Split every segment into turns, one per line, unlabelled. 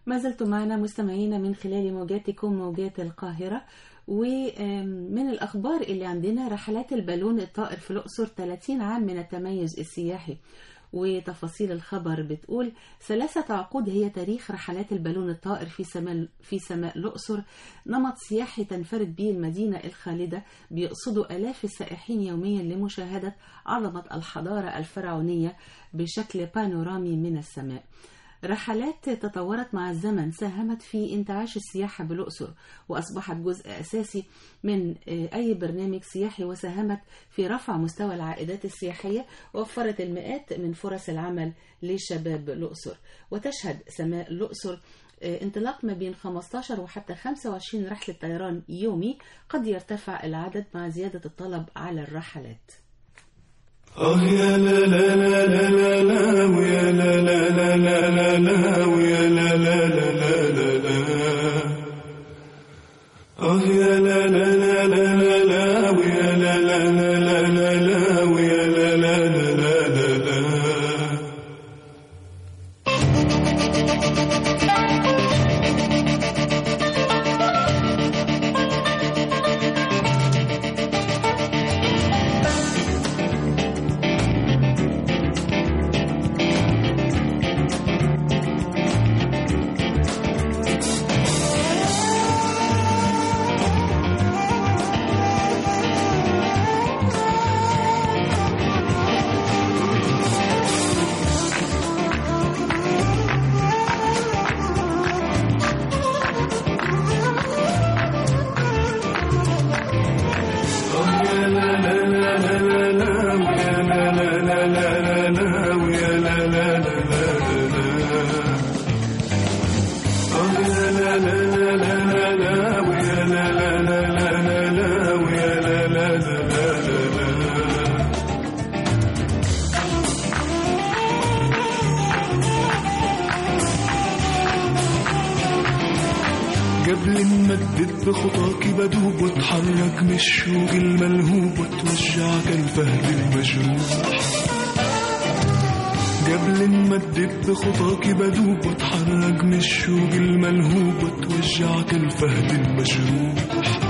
ما زلتم معنا مستمعين من خلال موجاتكم موجات القاهرة ومن الأخبار اللي عندنا رحلات البالون الطائر في الأقصر 30 عام من التميز السياحي وتفاصيل الخبر بتقول ثلاثة عقود هي تاريخ رحلات البالون الطائر في سماء في سماء الأقصر نمط سياحي تنفرد به المدينة الخالدة بيقصدوا آلاف السائحين يوميا لمشاهدة عظمة الحضارة الفرعونية بشكل بانورامي من السماء رحلات تطورت مع الزمن ساهمت في انتعاش السياحة بالأقصر وأصبحت جزء أساسي من أي برنامج سياحي وساهمت في رفع مستوى العائدات السياحية ووفرت المئات من فرص العمل لشباب الأقصر وتشهد سماء الأقصر انطلاق ما بين 15 وحتى 25 رحلة طيران يومي قد يرتفع العدد مع زيادة الطلب على الرحلات
آه يا لا لا لا لا لا لا ويا لا لا لا لا لا لا ويا لا لا لا لا لا لا آه يا لا لا لا لا لا لا ويا لا لا لا لا لا لا ويا لا لا لا لا لا لا قبل ما تدب بخطاك بدوب واتحرك من الشوق الملهوب وتوجعك الفهد المجروح قبل ما تدب بخطاك بدوب واتحرك من الشوق الملهوب وتوجعك الفهد المجروح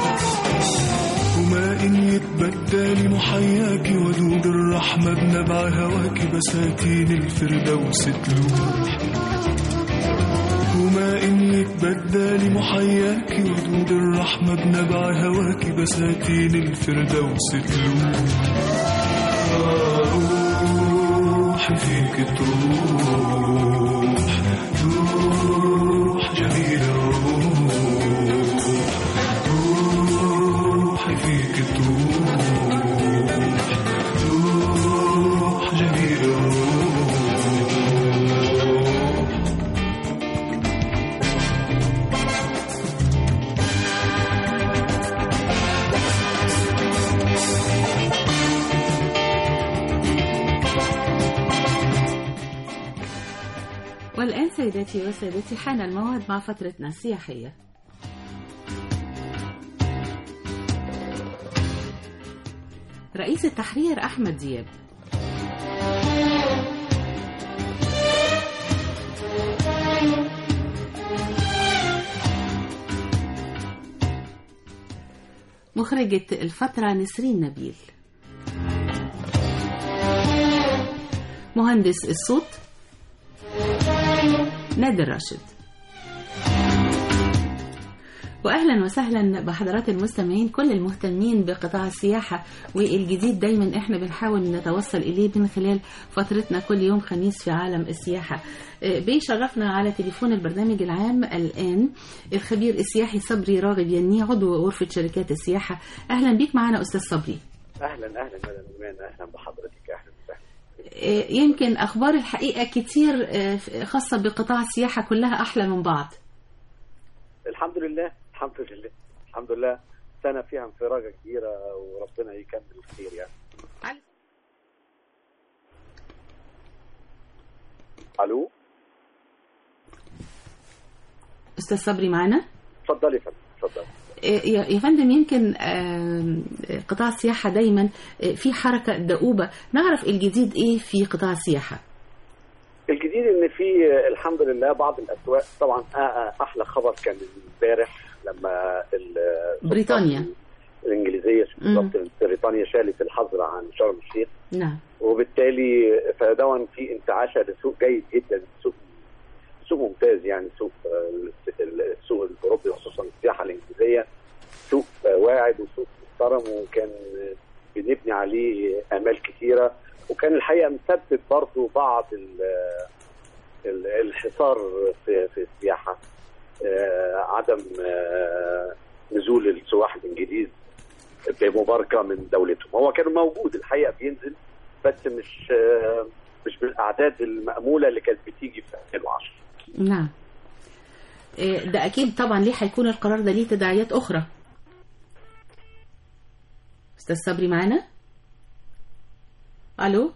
وما إن يتبدل محياك ودود الرحمة بنبع هواك بساتين الفردوس تلوح وما إن يتبدل محياك ودود الرحمة بنبع هواك بساتين الفردوس تلوح روح فيك تروح روح جميل الروح روح فيك تروح روح جميل الروح
والآن سيداتي وسادتي حان الموعد مع فترتنا السياحية رئيس التحرير أحمد دياب مخرجة الفترة نسرين نبيل مهندس الصوت نادر راشد واهلا وسهلا بحضرات المستمعين كل المهتمين بقطاع السياحه والجديد دايما احنا بنحاول نتوصل اليه من خلال فترتنا كل يوم خميس في عالم السياحه آه، بيشرفنا على تليفون البرنامج العام الان الخبير السياحي صبري راغب يني عضو غرفه شركات السياحه اهلا بيك معنا استاذ صبري
اهلا اهلا مدام ايمان اهلا بحضرتك اهلا وسهلا
آه، يمكن اخبار الحقيقه كتير آه، خاصه بقطاع السياحه كلها احلى من بعض
الحمد لله الحمد لله الحمد لله سنه فيها انفراجه كبيره وربنا يكمل الخير يعني الو
استاذ صبري معنا
اتفضلي يا فندم اتفضلي
يا يا فندم يمكن آم، قطاع السياحة دايما آه، في حركة دؤوبة نعرف الجديد ايه في قطاع السياحة
الجديد الجديد ان في آه، الحمد لله بعض الاسواق طبعا آه، آه، احلى خبر كان امبارح لما ال-
بريطانيا.
الانجليزيه
مم.
بالظبط بريطانيا شالت الحظر عن شرم الشيخ
نعم
وبالتالي فدون في انتعاشه لسوق جيد جدا سوق سوق ممتاز يعني سوق آه، السوق الاوروبي خصوصا السياحه الانجليزيه سوق آه، واعد وسوق محترم وكان آه، بنبني عليه امال كثيره وكان الحقيقه مثبت برضه بعض ال- ال- الحصار في في السياحه آه، عدم آه، نزول السواح الانجليز بمباركه من دولتهم هو كان موجود الحقيقه بينزل بس مش آه، مش بالاعداد الماموله اللي كانت بتيجي في 2010
نعم آه، ده أكيد طبعا ليه هيكون القرار ده ليه تداعيات أخرى أستاذ صبري معانا ألو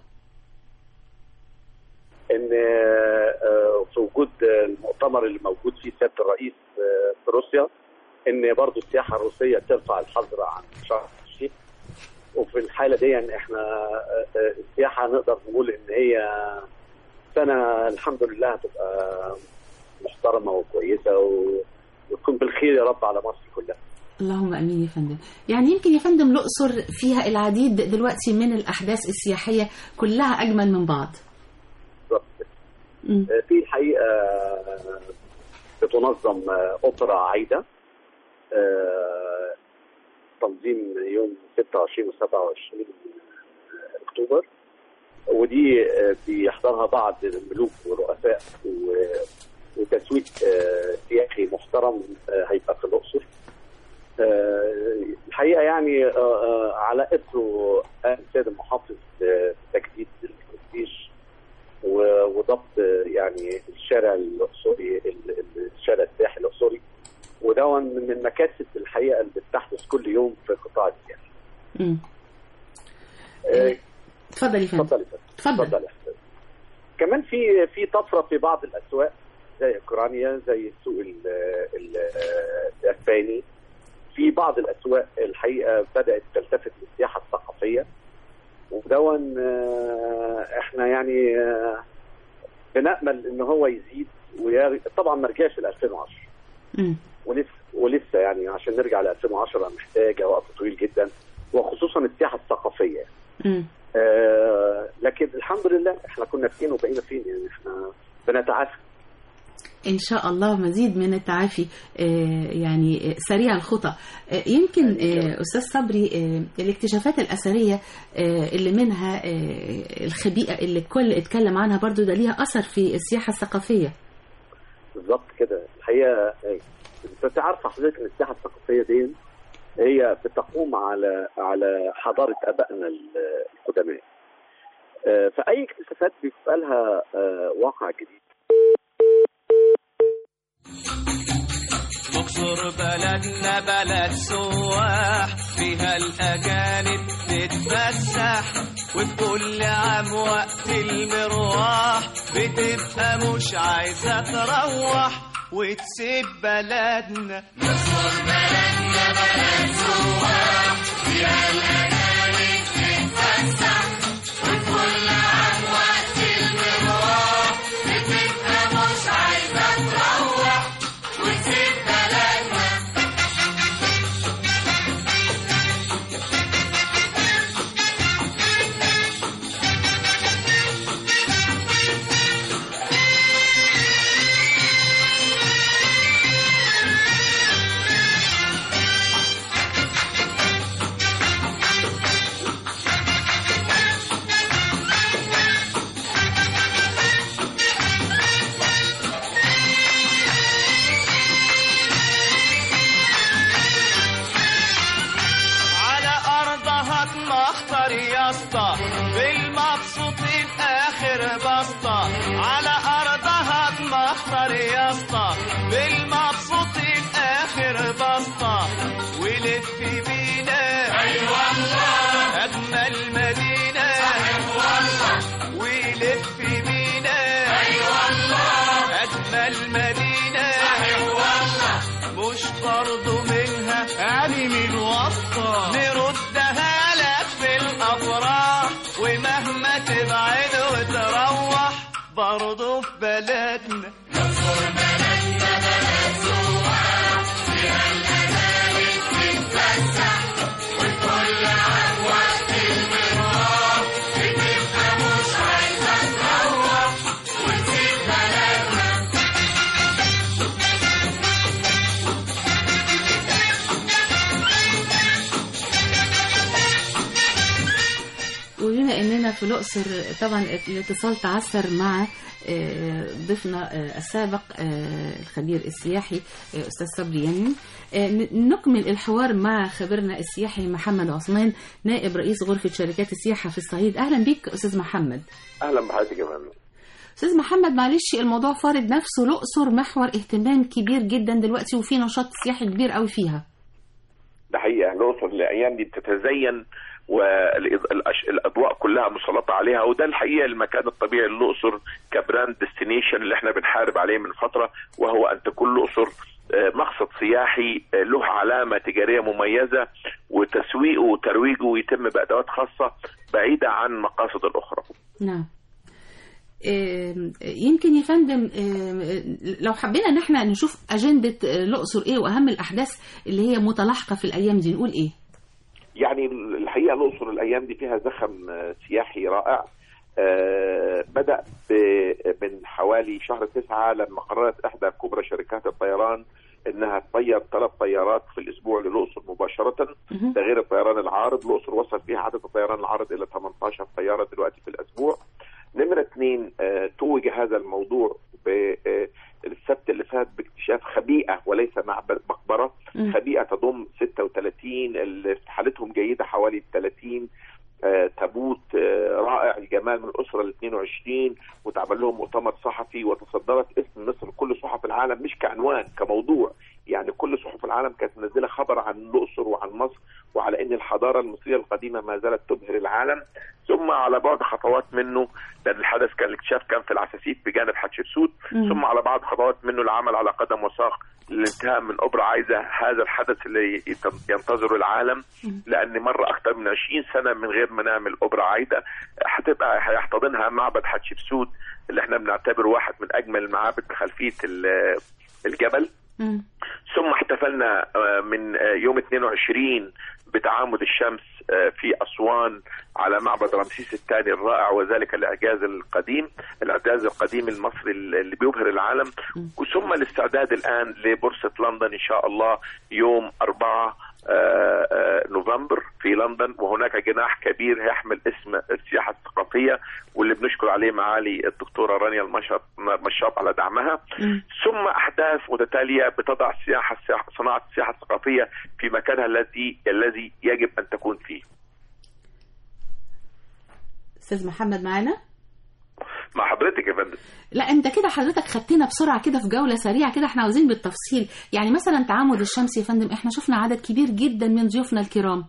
ان آه، في وجود المؤتمر اللي موجود فيه سياده الرئيس آه، في روسيا ان برضو السياحه الروسيه ترفع الحظر عن شرم الشيخ وفي الحاله دي يعني احنا آه، آه، السياحه نقدر نقول ان هي سنه الحمد لله هتبقى محترمه وكويسه و- وتكون بالخير يا رب على مصر كلها
اللهم امين يا فندم يعني يمكن يا فندم الاقصر فيها العديد دلوقتي من الاحداث السياحيه كلها اجمل من بعض
بالظبط
مم.
في الحقيقه بتنظم اوبرا عايده آه، تنظيم يوم 26 و 27 اكتوبر ودي آه، بيحضرها بعض الملوك ورؤساء و- وتسويق آه، سياحي محترم آه، هيبقى في الاقصر آه، الحقيقه يعني آه، آه، على اثره قام السيد المحافظ آه، بتجديد البرستيج و- وضبط يعني الشارع الاقصري ال- ال- الشارع السياحي الاقصري ودون من المكاسب الحقيقه اللي بتحدث كل يوم في قطاع السياحه.
مم.
آه،
اتفضل يا فندم
اتفضل يا فندم.
اتفضل
اتفضل يا استاذ. كمان في في طفره في بعض الاسواق زي اوكرانيا زي السوق ال- ال- الاسباني في بعض الاسواق الحقيقه بدات تلتفت للسياحه الثقافيه ودون آه، احنا يعني آه، بنامل ان هو يزيد ويا- طبعا ما رجعش ل 2010
مم.
ولسه ولسه يعني عشان نرجع ل 2010 محتاجه وقت طويل جدا وخصوصا السياحه الثقافيه
مم.
آه لكن الحمد لله احنا كنا فين وبقينا فين يعني احنا بنتعافى
ان شاء الله مزيد من التعافي آه، يعني آه، سريع الخطى آه، يمكن آه، استاذ صبري آه، الاكتشافات الاثريه آه، اللي منها آه، الخبيئه اللي الكل اتكلم عنها برضو ده ليها اثر في السياحه الثقافيه
بالظبط كده الحقيقه آه، انت عارفه حضرتك ان السياحه الثقافيه دي هي بتقوم على على حضاره ابائنا ال- القدماء آه، فاي اكتشافات بيبقى لها آه، واقع جديد
الاقصر بلدنا بلد سواح فيها الاجانب تتفسح وفي كل عام وقت المروح بتبقى مش عايزه تروح وتسيب بلدنا على ارضها تمخطر يا اسطى بالمبسوطين اخر بسطة على ارضها تمخطر يا اسطى بالمبسوطين اخر بسطة ولف بينا اي والله اجمل مدينة صحيح والله ولف بينا اي والله اجمل مدينة صحيح والله مش برضو منها يعني من وسطة نردها لك في الأفراح ومهما تبعد وتروح برضه في بلدنا
وبما اننا في الاقصر طبعا الاتصال تعثر مع آه، ضيفنا آه، السابق آه، الخبير السياحي آه، استاذ صبري يمين آه، ن- نكمل الحوار مع خبيرنا السياحي محمد عثمان نائب رئيس غرفه شركات السياحه في الصعيد اهلا بك استاذ محمد
اهلا بحضرتك يا فندم
استاذ محمد معلش الموضوع فارض نفسه الاقصر محور اهتمام كبير جدا دلوقتي وفي نشاط سياحي كبير قوي فيها
ده حقيقة الأقصر الأيام دي بتتزين والأضواء كلها مسلطة عليها وده الحقيقة المكان الطبيعي للأقصر كبراند ديستنيشن اللي احنا بنحارب عليه من فترة وهو أن تكون الأقصر آه، مقصد سياحي آه، له علامة تجارية مميزة وتسويقه وترويجه يتم بأدوات خاصة بعيدة عن مقاصد الأخرى
نعم آم، يمكن يا فندم آم، لو حبينا ان احنا نشوف اجنده الاقصر ايه واهم الاحداث اللي هي متلاحقه في الايام دي نقول ايه
يعني الحقيقه الاقصر الايام دي فيها زخم آه، سياحي رائع آه، بدا ب- من حوالي شهر تسعة لما قررت احدى كبرى شركات الطيران انها تطير ثلاث طيارات في الاسبوع للاقصر مباشره
مهم.
ده غير الطيران العارض الاقصر وصل فيها عدد الطيران العارض الى 18 طياره دلوقتي في الاسبوع نمره اثنين آه، توج هذا الموضوع بالسبت اللي فات باكتشاف خبيئه وليس معبد مقبره
مم.
خبيئه تضم 36 اللي حالتهم جيده حوالي 30 آه، تابوت آه، رائع الجمال من الاسره ال 22 واتعمل لهم مؤتمر صحفي وتصدرت اسم مصر كل صحف العالم مش كعنوان كموضوع يعني كل صحف العالم كانت منزله خبر عن الاقصر وعن مصر وعلى ان الحضاره المصريه القديمه ما زالت تبهر العالم ثم على بعد خطوات منه لان الحدث كان الاكتشاف كان في العساسيت بجانب حتشبسوت
مم.
ثم على بعض خطوات منه العمل على قدم وساق للانتهاء من اوبرا عايزه هذا الحدث اللي يت- ينتظره العالم لان مر اكثر من 20 سنه من غير ما نعمل اوبرا عايده هتبقى هيحتضنها معبد حتشبسوت اللي احنا بنعتبره واحد من اجمل المعابد بخلفيه ال- الجبل
مم.
ثم احتفلنا آه، من آه، يوم 22 بتعامد الشمس آه، في أسوان على معبد رمسيس الثاني الرائع وذلك الإعجاز القديم الإعجاز القديم المصري اللي بيبهر العالم ثم الاستعداد الآن لبورصة لندن إن شاء الله يوم 4 آه، آه، نوفمبر في لندن وهناك جناح كبير يحمل اسم السياحة الثقافية واللي بنشكر عليه معالي الدكتورة رانيا المشط مشاط على دعمها
مم.
ثم احداث متتاليه بتضع السياحه السياحة- صناعه السياحه الثقافيه في مكانها الذي الذي يجب ان تكون فيه.
استاذ محمد معانا
مع حضرتك يا فندم.
لا انت كده حضرتك خدتنا بسرعه كده في جوله سريعه كده احنا عاوزين بالتفصيل يعني مثلا تعامد الشمس يا فندم احنا شفنا عدد كبير جدا من ضيوفنا الكرام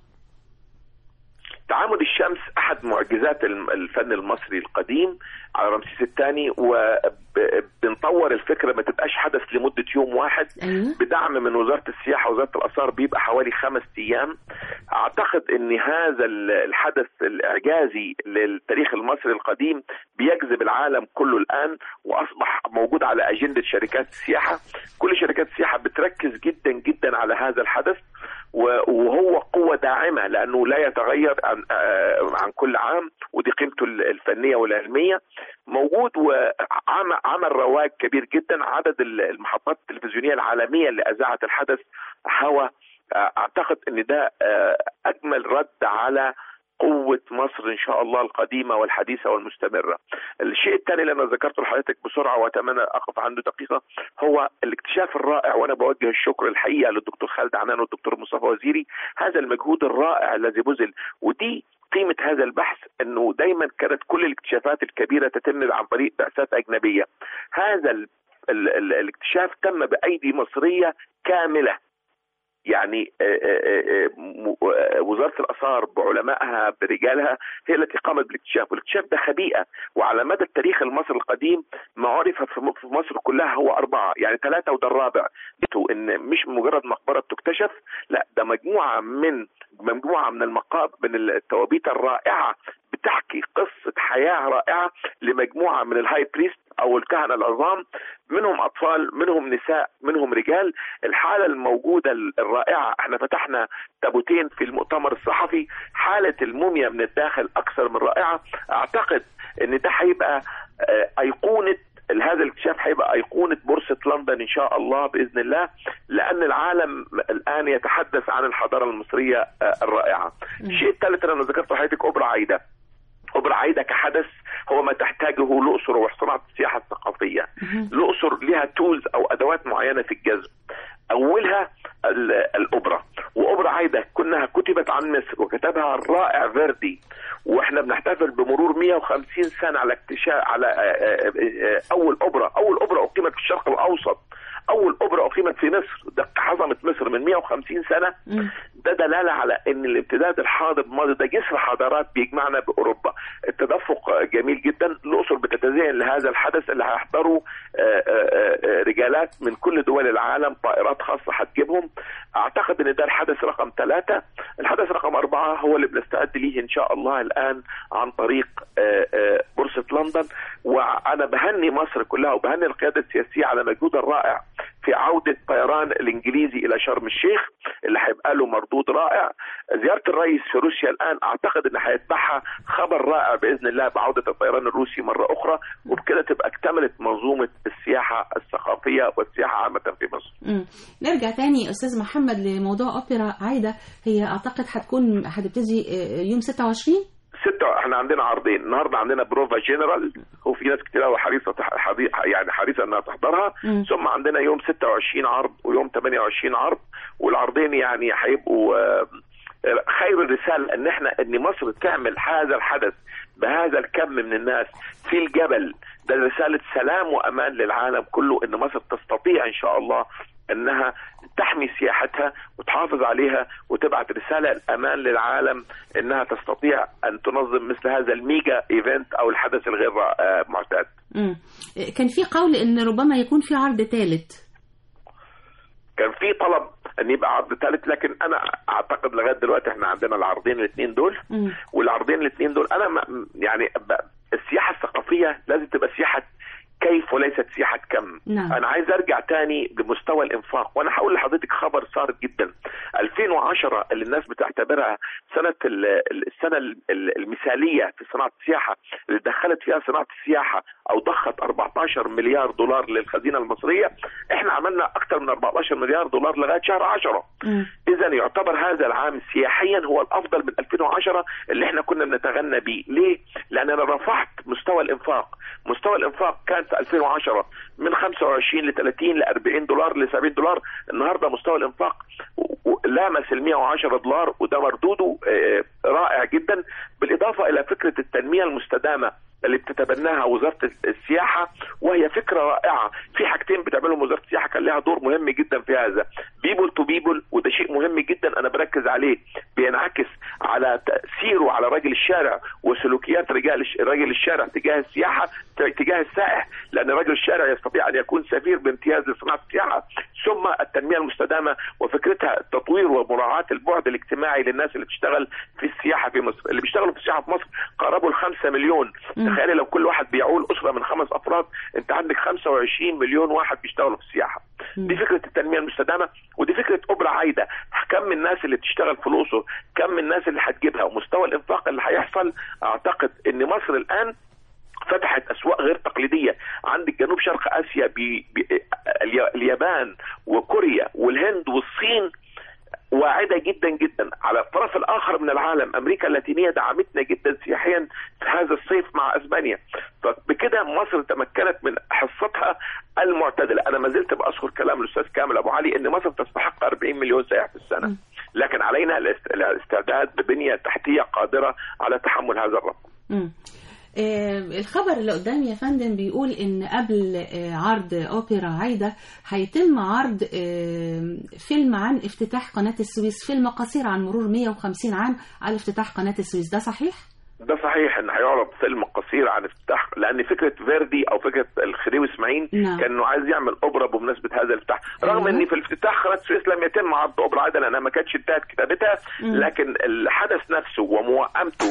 تعامد الشمس احد معجزات الم- الفن المصري القديم على رمسيس الثاني وبنطور الفكره ما تبقاش حدث لمده يوم واحد
ايوه
بدعم من وزاره السياحه ووزاره الاثار بيبقى حوالي خمس ايام اعتقد ان هذا ال- الحدث الاعجازي للتاريخ المصري القديم بيجذب العالم كله الان واصبح موجود على اجنده شركات السياحه كل شركات السياحه بتركز جدا جدا على هذا الحدث و- وهو قوه داعمه لانه لا يتغير عن آه، عن كل عام ودي قيمته ال- الفنيه والعلميه موجود وعمل رواج كبير جدا عدد ال- المحطات التلفزيونيه العالميه اللي اذاعت الحدث هوا آه، اعتقد ان ده آه، اجمل رد على قوة مصر إن شاء الله القديمة والحديثة والمستمرة. الشيء الثاني اللي أنا ذكرته لحضرتك بسرعة وأتمنى أقف عنده دقيقة هو الاكتشاف الرائع وأنا بوجه الشكر الحقيقة للدكتور خالد عنان والدكتور مصطفى وزيري هذا المجهود الرائع الذي بذل ودي قيمة هذا البحث أنه دايما كانت كل الاكتشافات الكبيرة تتم عن طريق بعثات أجنبية. هذا ال ال ال الاكتشاف تم بأيدي مصرية كاملة يعني آه، آه، آه، م- آه، وزاره الاثار بعلمائها برجالها هي التي قامت بالاكتشاف، والاكتشاف ده خبيئه وعلى مدى التاريخ المصري القديم ما عرف في م- في مصر كلها هو اربعه، يعني ثلاثه وده الرابع، لقيتوا ان مش مجرد مقبره بتكتشف، لا ده مجموعه من مجموعه من المقاب من التوابيت الرائعه بتحكي قصه حياه رائعه لمجموعه من الهاي بريست او الكهنه العظام منهم اطفال منهم نساء منهم رجال الحاله الموجوده الرائعه احنا فتحنا تابوتين في المؤتمر الصحفي حاله الموميا من الداخل اكثر من رائعه اعتقد ان ده هيبقى آه، ايقونه هذا الاكتشاف هيبقى ايقونه بورصه لندن ان شاء الله باذن الله لان العالم الان يتحدث عن الحضاره المصريه آه، الرائعه. الشيء الثالث اللي انا ذكرته لحضرتك اوبرا عايده. اوبرا عايده كحدث هو ما تحتاجه الاقصر وصناعه السياحه الثقافيه. الاقصر لها تولز او ادوات معينه في الجذب. اولها ال- الاوبرا واوبرا عايده كانها كتبت عن مصر وكتبها الرائع فيردي واحنا بنحتفل بمرور 150 سنه على اكتشاف على آه، آه، آه، اول اوبرا اول اوبرا اقيمت في الشرق الاوسط اول اوبرا اقيمت في مصر ده عظمه مصر من 150 سنه ده دلاله على ان الامتداد الحاضر الماضي ده جسر حضارات بيجمعنا باوروبا التدفق جميل جدا الاقصر بتتزين لهذا الحدث اللي هيحضروا آه، آه، آه، رجالات من كل دول العالم طائرات خاصه هتجيبهم اعتقد ان ده الحدث رقم ثلاثه الحدث رقم اربعه هو اللي بنستعد ليه ان شاء الله الان عن طريق آه، آه، بورصه لندن وانا بهني مصر كلها وبهني القياده السياسيه على مجهودها الرائع في عوده الطيران الانجليزي الى شرم الشيخ اللي هيبقى له مردود رائع زياره الرئيس في روسيا الان اعتقد ان هيتبعها خبر رائع باذن الله بعوده الطيران الروسي مره اخرى وبكده تبقى اكتملت منظومه السياحه الثقافيه والسياحه عامه في مصر
مم. نرجع تاني استاذ محمد لموضوع اوبرا عايده هي اعتقد هتكون هتبتدي آه، يوم 26
ستة احنا عندنا عرضين النهارده عندنا بروفا جنرال وفي ناس كتير قوي حريصه تح... حري... يعني حريصه انها تحضرها
مم.
ثم عندنا يوم 26 عرض ويوم 28 عرض والعرضين يعني هيبقوا آه، خير الرساله ان احنا ان مصر تعمل هذا الحدث بهذا الكم من الناس في الجبل ده رساله سلام وامان للعالم كله ان مصر تستطيع ان شاء الله انها تحمي سياحتها وتحافظ عليها وتبعت رساله الامان للعالم انها تستطيع ان تنظم مثل هذا الميجا ايفنت او الحدث الغير آه، معتاد.
مم. آه، كان في قول ان ربما يكون في عرض ثالث
كان في طلب ان يبقى عرض ثالث لكن انا اعتقد لغايه دلوقتي احنا عندنا العرضين الاثنين دول
مم.
والعرضين الاثنين دول انا ما يعني ب- السياحه الثقافيه لازم تبقى سياحه كيف وليست سياحه كم
نعم.
انا عايز ارجع تاني لمستوى الانفاق وانا هقول لحضرتك خبر صار جدا 2010 اللي الناس بتعتبرها سنه ال- ال- السنه ال- ال- المثاليه في صناعه السياحه اللي دخلت فيها صناعه السياحه او ضخت 14 مليار دولار للخزينه المصريه احنا عملنا اكثر من 14 مليار دولار لغايه شهر 10
مم.
اذا يعتبر هذا العام سياحيا هو الافضل من 2010 اللي احنا كنا بنتغنى به ليه لان انا رفعت مستوى الانفاق مستوى الانفاق كان في 2010 من 25 ل 30 ل 40 دولار ل 70 دولار النهارده مستوى الانفاق و- و- لامس ال 110 دولار وده مردوده آه، رائع جدا بالاضافه الى فكره التنميه المستدامه اللي بتتبناها وزاره السياحه وهي فكره رائعه في حاجتين بتعملهم وزاره السياحه كان لها دور مهم جدا في هذا بيبل تو بيبل وده شيء مهم جدا انا بركز عليه بينعكس على تاثيره على راجل الشارع وسلوكيات رجال الش- راجل الشارع تجاه السياحه ت- تجاه السائح لان راجل الشارع يستطيع ان يكون سفير بامتياز لصناعه السياحه ثم التنميه المستدامه وفكرتها التطوير ومراعاه البعد الاجتماعي للناس اللي بتشتغل في السياحه في مصر اللي بيشتغلوا في السياحه في مصر قربوا ال 5 مليون
مم.
تخيلي لو كل واحد بيعول اسره من خمس افراد انت عندك 25 مليون واحد بيشتغلوا في السياحه
مم.
دي فكره التنميه المستدامه ودي فكره اوبرا عايده كم من الناس اللي بتشتغل في الاقصر كم من الناس اللي هتجيبها ومستوى الانفاق اللي هيحصل اعتقد ان مصر الان فتحت اسواق غير تقليديه عندك جنوب شرق اسيا بي بي اليا- اليابان وكوريا والهند والصين واعده جدا جدا على الطرف الاخر من العالم امريكا اللاتينيه دعمتنا جدا سياحيا في هذا الصيف مع اسبانيا فبكده مصر تمكنت من حصتها المعتدله انا ما زلت باذكر كلام الاستاذ كامل ابو علي ان مصر تستحق 40 مليون سائح في السنه لكن علينا الاست- الاستعداد ببنيه تحتيه قادره على تحمل هذا الرقم
مم. آه، الخبر اللي قدامي يا فندم بيقول ان قبل آه، عرض اوبرا عايده هيتم عرض آه، فيلم عن افتتاح قناه السويس فيلم قصير عن مرور 150 عام على افتتاح قناه السويس ده صحيح؟
ده صحيح ان هيعرض فيلم قصير عن افتتاح لان فكره فيردي او فكره الخديوي اسماعيل
نعم.
كان انه عايز يعمل اوبرا بمناسبه هذا الافتتاح رغم
أيوة.
ان في الافتتاح قناه السويس لم يتم عرض اوبرا عاده لانها ما كانتش انتهت كتابتها
مم.
لكن الحدث نفسه وموائمته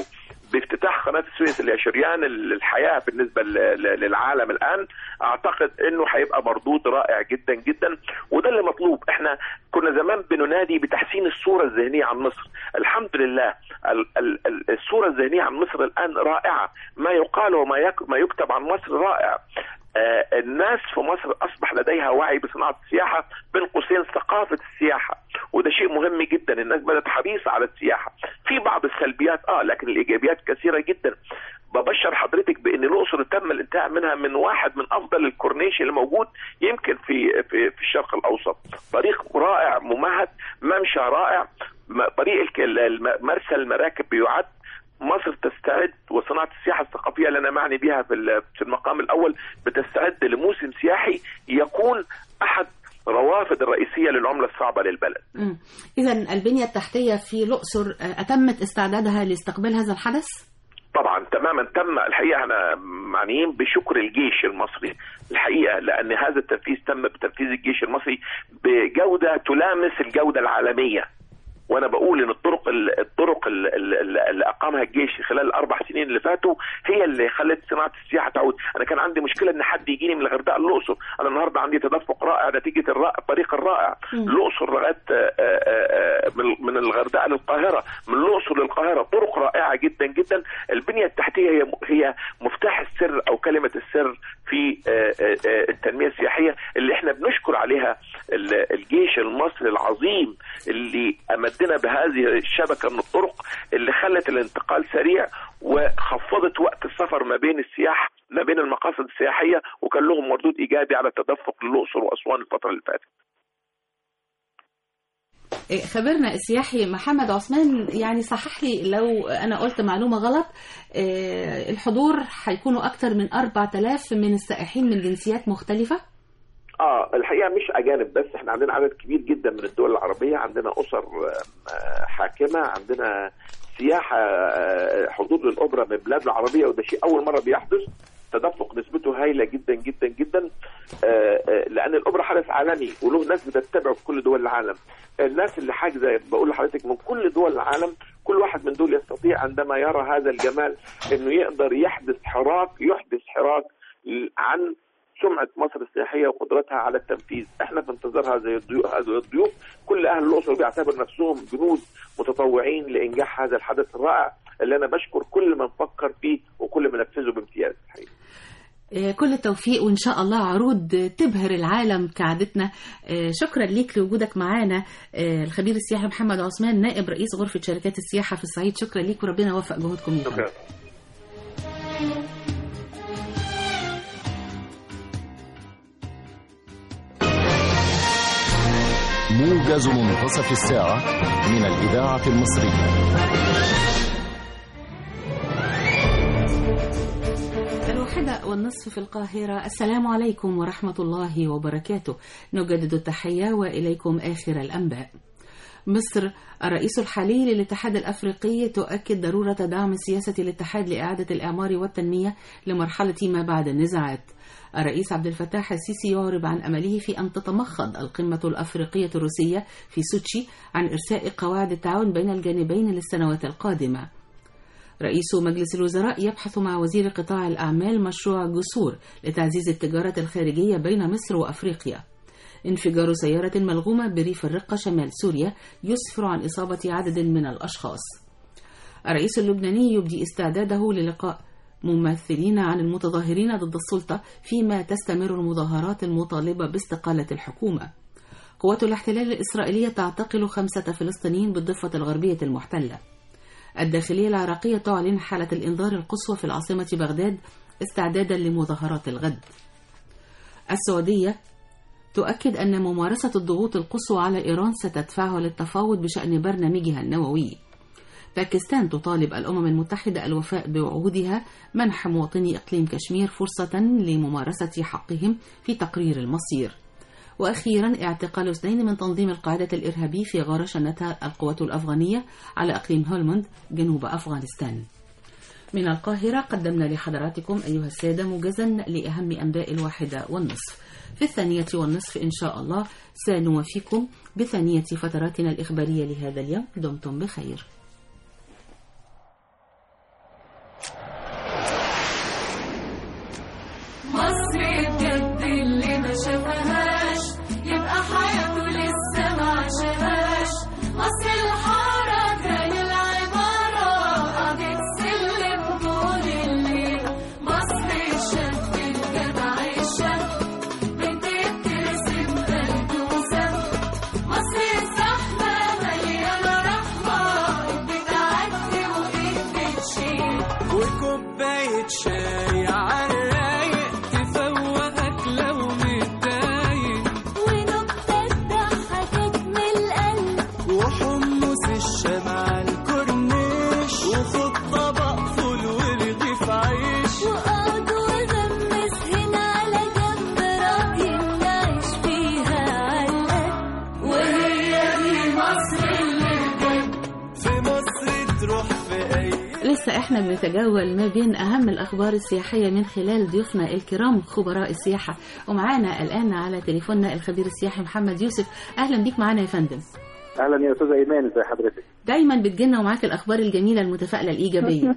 بافتتاح قناه السويس اللي هي شريان الحياه بالنسبه ل- ل- للعالم الان اعتقد انه هيبقى مردود رائع جدا جدا وده اللي مطلوب احنا كنا زمان بننادي بتحسين الصوره الذهنيه عن مصر الحمد لله ال- ال- ال- الصوره الذهنيه عن مصر الان رائعه ما يقال وما يك- ما يكتب عن مصر رائع آه، الناس في مصر اصبح لديها وعي بصناعه السياحه بين قوسين ثقافه السياحه وده شيء مهم جدا الناس بدات حريصه على السياحه في بعض السلبيات اه لكن الايجابيات كثيره جدا ببشر حضرتك بان الاقصر تم الانتهاء منها من واحد من افضل الكورنيش اللي موجود يمكن في في, في الشرق الاوسط طريق رائع ممهد ممشى رائع م- طريق الك- الم- مرسى المراكب بيعد مصر تستعد وصناعه السياحه الثقافيه اللي انا معني بها في ال- في المقام الاول بتستعد لموسم سياحي يكون احد روافد الرئيسيه للعمله الصعبه للبلد.
إذا البنية التحتية في الأقصر آه، أتمت استعدادها لاستقبال هذا الحدث؟
طبعا تماما تم الحقيقه انا معنيين بشكر الجيش المصري الحقيقه لان هذا التنفيذ تم بتنفيذ الجيش المصري بجوده تلامس الجوده العالميه وانا بقول ان الطرق ال- الطرق ال- ال- اللي اقامها الجيش خلال الاربع سنين اللي فاتوا هي اللي خلت صناعه السياحه تعود، انا كان عندي مشكله ان حد يجيني من الغردقه للاقصر، انا النهارده عندي تدفق رائع نتيجه الرا- الطريق الرائع،
مم.
الاقصر لغايه آه، آه، آه، من- من الغردقه للقاهره، من الاقصر للقاهره، طرق رائعه جدا جدا، البنيه التحتيه هي هي مفتاح السر او كلمه السر في آه، آه، آه، التنميه السياحيه اللي احنا بنشكر عليها ال- الجيش المصري العظيم اللي امدنا بهذه الشبكه من الطرق اللي خلت الانتقال سريع وخفضت وقت السفر ما بين السياح ما بين المقاصد السياحيه وكان لهم مردود ايجابي على التدفق للاقصر واسوان الفتره اللي فاتت.
إيه، خبرنا السياحي محمد عثمان يعني صحح لي لو أنا قلت معلومة غلط إيه، الحضور هيكونوا أكثر من 4000 من السائحين من جنسيات مختلفة
اه الحقيقه مش اجانب بس احنا عندنا عدد كبير جدا من الدول العربيه عندنا اسر آه، حاكمه عندنا سياحه آه، حضور للاوبرا من البلاد العربيه وده شيء اول مره بيحدث تدفق نسبته هايله جدا جدا جدا آه، آه، لان الاوبرا حدث عالمي وله ناس بتتبعه في كل دول العالم الناس اللي حاجزه بقول لحضرتك من كل دول العالم كل واحد من دول يستطيع عندما يرى هذا الجمال انه يقدر يحدث حراك يحدث حراك عن سمعة مصر السياحية وقدرتها على التنفيذ احنا في انتظار هذه الضيوف هذه الضيوف كل اهل الاقصر بيعتبر نفسهم جنود متطوعين لانجاح هذا الحدث الرائع اللي انا بشكر كل من فكر فيه وكل من نفذه بامتياز الحقيقة.
إيه، كل التوفيق وإن شاء الله عروض تبهر العالم كعادتنا إيه، شكرا ليك لوجودك معانا إيه، الخبير السياحي محمد عثمان نائب رئيس غرفة شركات السياحة في الصعيد شكرا ليك وربنا يوفق جهودكم يا فندم.
شكرا
موجز منتصف الساعة من الإذاعة المصرية
الواحدة والنصف في القاهرة السلام عليكم ورحمة الله وبركاته نجدد التحية وإليكم آخر الأنباء مصر الرئيس الحالي للاتحاد الأفريقي تؤكد ضرورة دعم سياسة الاتحاد لإعادة الإعمار والتنمية لمرحلة ما بعد النزاعات الرئيس عبد الفتاح السيسي يعرب عن أمله في أن تتمخض القمة الأفريقية الروسية في سوتشي عن إرساء قواعد التعاون بين الجانبين للسنوات القادمة رئيس مجلس الوزراء يبحث مع وزير قطاع الأعمال مشروع جسور لتعزيز التجارة الخارجية بين مصر وأفريقيا انفجار سيارة ملغومة بريف الرقة شمال سوريا يسفر عن إصابة عدد من الأشخاص الرئيس اللبناني يبدي استعداده للقاء ممثلين عن المتظاهرين ضد السلطة فيما تستمر المظاهرات المطالبة باستقالة الحكومة قوات الاحتلال الإسرائيلية تعتقل خمسة فلسطينيين بالضفة الغربية المحتلة الداخلية العراقية تعلن حالة الإنذار القصوى في العاصمة بغداد استعدادا لمظاهرات الغد السعودية تؤكد أن ممارسة الضغوط القصوى على إيران ستدفعها للتفاوض بشأن برنامجها النووي باكستان تطالب الأمم المتحدة الوفاء بوعودها منح مواطني إقليم كشمير فرصة لممارسة حقهم في تقرير المصير وأخيرا اعتقال اثنين من تنظيم القاعدة الإرهابي في غارة شنتها القوات الأفغانية على إقليم هولموند جنوب أفغانستان من القاهرة قدمنا لحضراتكم أيها السادة موجزا لأهم أنباء الواحدة والنصف في الثانية والنصف إن شاء الله سنوفيكم بثانية فتراتنا الإخبارية لهذا اليوم دمتم بخير احنا بنتجول ما بين اهم الاخبار السياحيه من خلال ضيوفنا الكرام خبراء السياحه ومعانا الان على تليفوننا الخبير السياحي محمد يوسف اهلا بيك معانا يا فندم
اهلا يا استاذه ايمان ازي حضرتك
دايما بتجينا ومعاك الاخبار الجميله المتفائله الايجابيه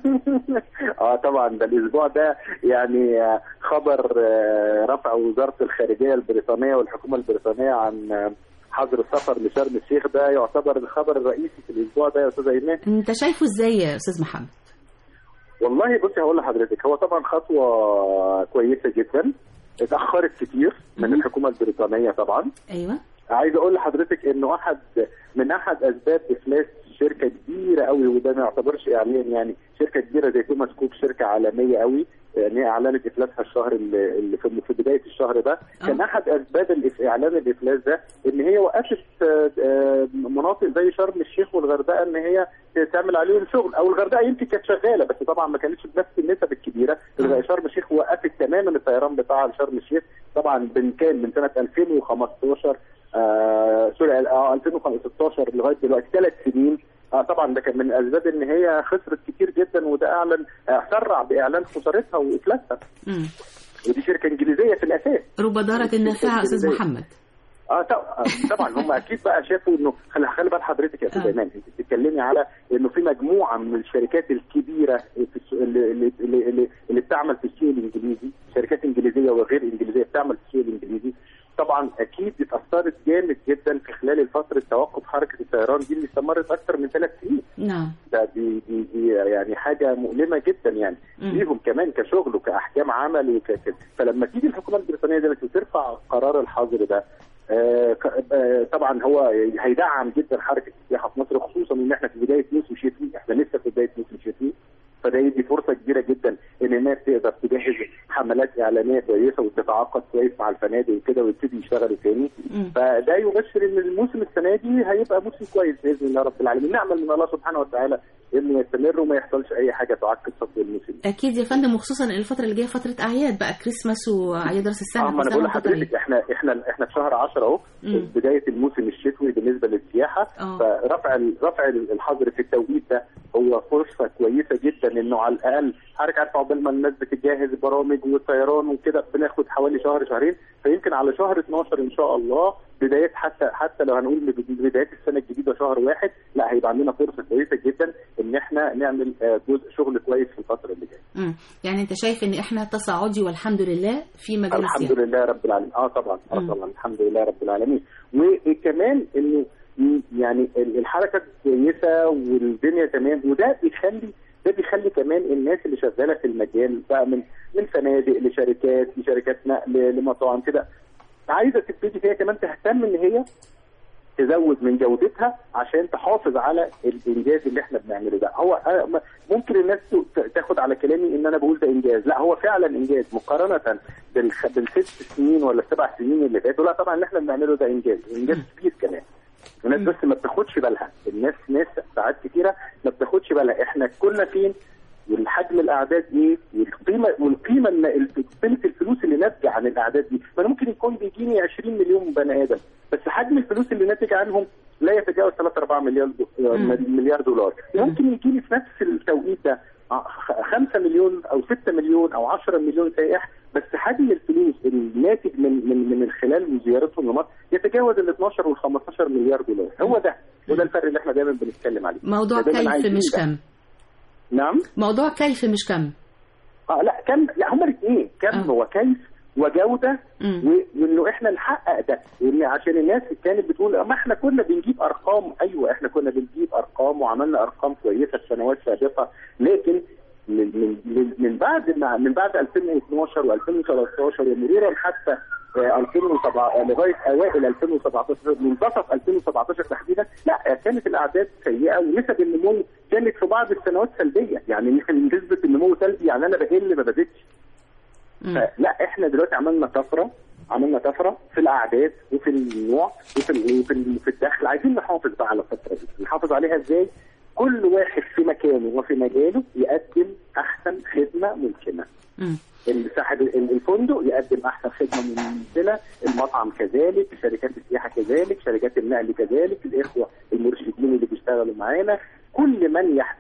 اه طبعا ده الاسبوع ده يعني آه، خبر آه، رفع وزاره الخارجيه البريطانيه والحكومه البريطانيه عن آه، حظر السفر لشرم الشيخ ده يعتبر الخبر الرئيسي في الاسبوع ده يا استاذه ايمان
انت شايفه ازاي يا استاذ محمد
والله بصي هقول لحضرتك هو طبعا خطوه كويسه جدا اتاخرت كتير من
مم.
الحكومه البريطانيه طبعا
ايوه
عايز اقول لحضرتك انه احد من احد اسباب افلاس شركه كبيره قوي وده ما يعتبرش اعلان يعني شركه كبيره زي توماس كوك شركه عالميه قوي يعني هي اعلنت افلاسها الشهر اللي اللي في في بدايه الشهر ده كان
آه.
احد اسباب الإف- اعلان الافلاس ده ان هي وقفت آه، آه، مناطق زي شرم الشيخ والغردقه ان هي تعمل عليهم شغل او الغردقه يمكن كانت شغاله بس طبعا ما كانتش بنفس النسب الكبيره
آه.
شرم الشيخ وقفت تماما الطيران بتاعها لشرم الشيخ طبعا من كان من سنه 2015 آه سوري آه 2016 لغايه دلوقتي ثلاث سنين آه طبعا ده كان من الاسباب ان هي خسرت كتير جدا وده اعلن آه سرع باعلان خسارتها وافلاسها
مم.
ودي شركه انجليزيه في الاساس
رب ضارة نافعة يا استاذ محمد
اه طب- آه، طبعا هم اكيد بقى شافوا انه خلي خلي بال حضرتك يا استاذ
آه.
ايمان انت بتتكلمي على انه في مجموعه من الشركات الكبيره في السوق اللي, اللي, اللي, اللي, اللي بتعمل في السوق الانجليزي شركات انجليزيه وغير انجليزيه بتعمل في السوق الانجليزي طبعا اكيد اتاثرت جامد جدا في خلال فتره توقف حركه الطيران دي اللي استمرت اكثر من ثلاث سنين
نعم
ده دي, دي, دي يعني حاجه مؤلمه جدا يعني
مم.
ليهم كمان كشغل وكاحكام عمل وككده فلما تيجي الحكومه البريطانيه دلوقتي وترفع قرار الحظر ده آه ك- آه، طبعا هو هيدعم جدا حركه السياحه في مصر خصوصا ان احنا في بدايه موسم شتوي احنا لسه في بدايه موسم شتوي فده يدي فرصه كبيره جدا ان الناس تقدر تجهز حملات اعلانيه كويسه وتتعاقد كويس مع الفنادق وكده ويبتدي يشتغلوا تاني
مم.
فده يبشر ان الموسم السنه دي هيبقى موسم كويس باذن الله رب العالمين نعمل من الله سبحانه وتعالى انه يستمر وما يحصلش اي حاجه تعكس صفو الموسم
اكيد يا فندم وخصوصا الفتره اللي جايه فتره اعياد بقى كريسماس واعياد راس السنه
اه ما انا
كل
بقول
سنة وأنت طيب.
لحضرتك احنا احنا احنا في شهر 10 اهو
مم.
بدايه الموسم الشتوي بالنسبه للسياحه
آه.
فرفع ال- رفع الحظر في التوقيت ده هو فرصه كويسه جدا انه على الاقل حضرتك عارف عقبال ما الناس بتجهز برامج والطيران وكده بناخد حوالي شهر شهرين فيمكن على شهر 12 ان شاء الله بدايه حتى حتى لو هنقول بد- بدايه السنه الجديده شهر واحد لا هيبقى عندنا فرصه كويسه جدا ان احنا نعمل آه، جزء شغل كويس في الفتره اللي جايه
مم. يعني انت شايف ان احنا تصاعدي والحمد لله في مجال
الحمد
السياحه
لله رب العالمين اه طبعا اه
مم.
طبعا الحمد لله رب العالمين وكمان انه م- يعني ال- الحركه كويسه والدنيا تمام وده بيخلي ده بيخلي كمان الناس اللي شغاله في المجال بقى من من فنادق لشركات لشركات نقل لمطاعم كده عايزه تبتدي هي كمان تهتم ان هي تزود من جودتها عشان تحافظ على الانجاز اللي احنا بنعمله ده هو آه، م- ممكن الناس ت- تاخد على كلامي ان انا بقول ده انجاز لا هو فعلا انجاز مقارنه بالخ... بالست سنين ولا السبع سنين اللي فاتوا لا طبعا اللي احنا بنعمله ده انجاز انجاز كبير كمان الناس
مم.
بس ما بتاخدش بالها الناس ناس ساعات كتيره ما بتاخدش بالها احنا كنا فين والحجم الاعداد ايه والقيمه والقيمه الن- قيمه الفلوس اللي ناتجه عن الاعداد دي ما أنا ممكن يكون بيجيني 20 مليون بني ادم بس حجم الفلوس اللي ناتج عنهم لا يتجاوز 3 4 مليار دو...
مم.
مليار دولار
مم.
ممكن يجي لي في نفس التوقيت ده 5 مليون او 6 مليون او 10 مليون سائح بس حجم الفلوس الناتج من من من خلال زيارتهم لمصر يتجاوز ال 12 وال 15 مليار دولار هو ده وده الفرق اللي احنا دايما بنتكلم عليه
موضوع
دايماً
كيف
عايزين
مش
ده.
كم
نعم
موضوع كيف مش كم
اه لا كم لا هما الاثنين كم
آه.
وكيف وجوده
مم.
و- وانه احنا نحقق ده وان عشان الناس كانت بتقول ما احنا كنا بنجيب ارقام ايوه احنا كنا بنجيب ارقام وعملنا ارقام كويسه في سنوات سابقه لكن من من من- من بعد ما من بعد 2012 و2013 ومرورا حتى آه، 2007 لغايه اوائل 2017 منتصف 2017 تحديدا لا كانت الاعداد سيئه ونسب النمو كانت في بعض السنوات سلبيه يعني نسبه النمو سلبي يعني انا بقل ما بزيدش
مم.
لا احنا دلوقتي عملنا طفره عملنا طفره في الاعداد وفي النوع وفي ال- وفي ال- في الدخل عايزين نحافظ بقى على الفتره دي نحافظ عليها ازاي كل واحد في مكانه وفي مجاله يقدم احسن خدمه ممكنه
مم.
صاحب ال- الفندق يقدم احسن خدمه ممثله المطعم كذلك شركات السياحه كذلك شركات النقل كذلك الاخوه المرشدين اللي بيشتغلوا معانا كل من يحتك بالع...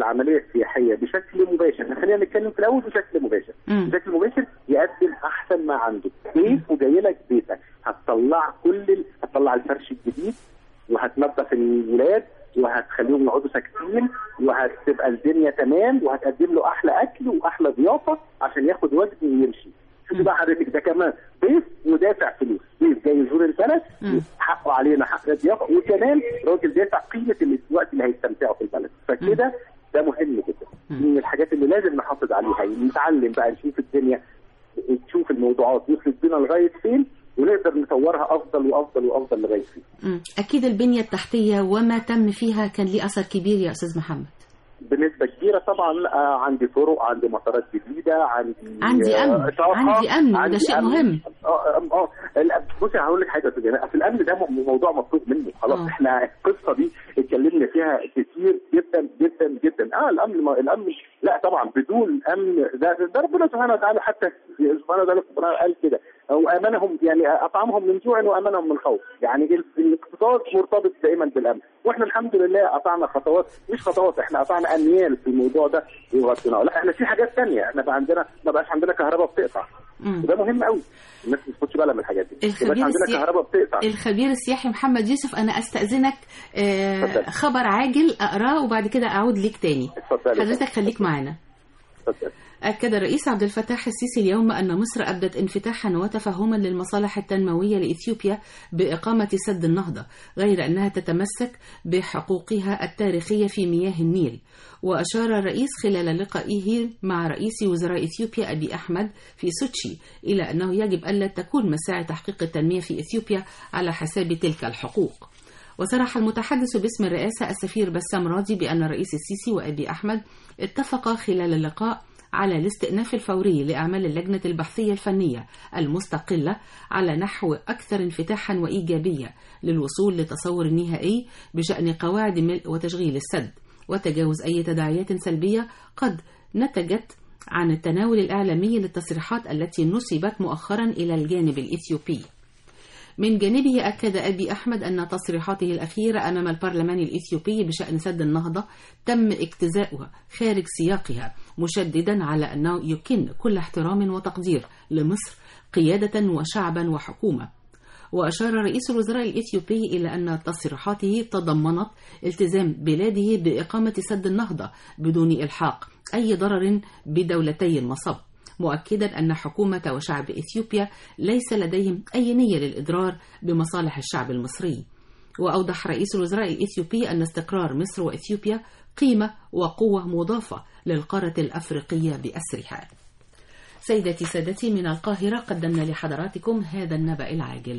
العمليه السياحيه بشكل مباشر خلينا نتكلم في الاول بشكل مباشر
مم.
بشكل مباشر يقدم احسن ما عنده ضيف وجاي لك بيتك هتطلع كل ال... هتطلع الفرش الجديد وهتنظف الولاد وهتخليهم يقعدوا ساكتين وهتبقى الدنيا تمام وهتقدم له احلى اكل واحلى ضيافه عشان ياخد وجبه ويمشي شوفي بقى حضرتك ده كمان ضيف ودافع فلوس ضيف جاي يزور البلد
مم.
حقه علينا حق الضيافه وكمان راجل دافع قيمه الوقت اللي هيستمتعوا في البلد فكده ده مهم جدا دي من الحاجات اللي لازم نحافظ عليها نتعلم بقى نشوف الدنيا نشوف الموضوعات وصلت بينا لغايه فين ونقدر نطورها افضل وافضل وافضل لغايه فين
مم. أكيد البنية التحتية وما تم فيها كان ليه أثر كبير يا أستاذ محمد
بنسبة كبيرة طبعا آه، عندي طرق عندي مسارات جديدة عندي
عندي
آه،
أمن،
طاقة،
عندي أمن، وده
عندي
شيء
أمن.
مهم.
اه اه اه ال- بصي هقول لك حاجة يا أستاذ جمال، في الأمن ده م- موضوع مطلوب منه خلاص
آه.
احنا القصة دي اتكلمنا فيها كتير جدا جدا جدا اه الأمن ما الأمن لا طبعا بدون أمن ده, ده ربنا سبحانه وتعالى حتى سبحانه وتعالى في القرآن قال كده هو امنهم يعني اطعمهم من جوع وامنهم من خوف يعني ال- الاقتصاد مرتبط دائما بالامن واحنا الحمد لله قطعنا خطوات مش خطوات احنا قطعنا اميال في الموضوع ده وغطيناه لا احنا في حاجات ثانيه احنا بقى عندنا ما بقاش عندنا كهرباء بتقطع
مم.
وده مهم قوي الناس ما تاخدش بالها من الحاجات دي ما
الخبير
بقاش عندنا
السيا-
كهرباء بتقطع
الخبير السياحي محمد يوسف أنا أستأذنك آه،
اتفضل.
خبر عاجل أقراه وبعد كده أعود ليك تاني
اتفضلي.
حضرتك خليك معانا
اتفضل.
أكد الرئيس عبد الفتاح السيسي اليوم أن مصر أبدت انفتاحا وتفهما للمصالح التنموية لإثيوبيا بإقامة سد النهضة غير أنها تتمسك بحقوقها التاريخية في مياه النيل وأشار الرئيس خلال لقائه مع رئيس وزراء إثيوبيا أبي أحمد في سوتشي إلى أنه يجب ألا تكون مساعي تحقيق التنمية في إثيوبيا على حساب تلك الحقوق وصرح المتحدث باسم الرئاسة السفير بسام راضي بأن الرئيس السيسي وأبي أحمد اتفقا خلال اللقاء على الاستئناف الفوري لأعمال اللجنة البحثية الفنية المستقلة على نحو أكثر انفتاحا وإيجابية للوصول لتصور نهائي بشأن قواعد ملء وتشغيل السد وتجاوز أي تداعيات سلبية قد نتجت عن التناول الإعلامي للتصريحات التي نسبت مؤخرا إلى الجانب الإثيوبي من جانبه أكد أبي أحمد أن تصريحاته الأخيرة أمام البرلمان الإثيوبي بشأن سد النهضة تم اجتزاؤها خارج سياقها مشددا على أنه يكن كل احترام وتقدير لمصر قيادة وشعبا وحكومة وأشار رئيس الوزراء الإثيوبي إلى أن تصريحاته تضمنت التزام بلاده بإقامة سد النهضة بدون إلحاق أي ضرر بدولتي المصب مؤكدا أن حكومة وشعب إثيوبيا ليس لديهم أي نية للإضرار بمصالح الشعب المصري وأوضح رئيس الوزراء الإثيوبي أن استقرار مصر وإثيوبيا قيمة وقوة مضافة للقارة الأفريقية بأسرها سيدتي سادتي من القاهرة قدمنا لحضراتكم هذا النبأ العاجل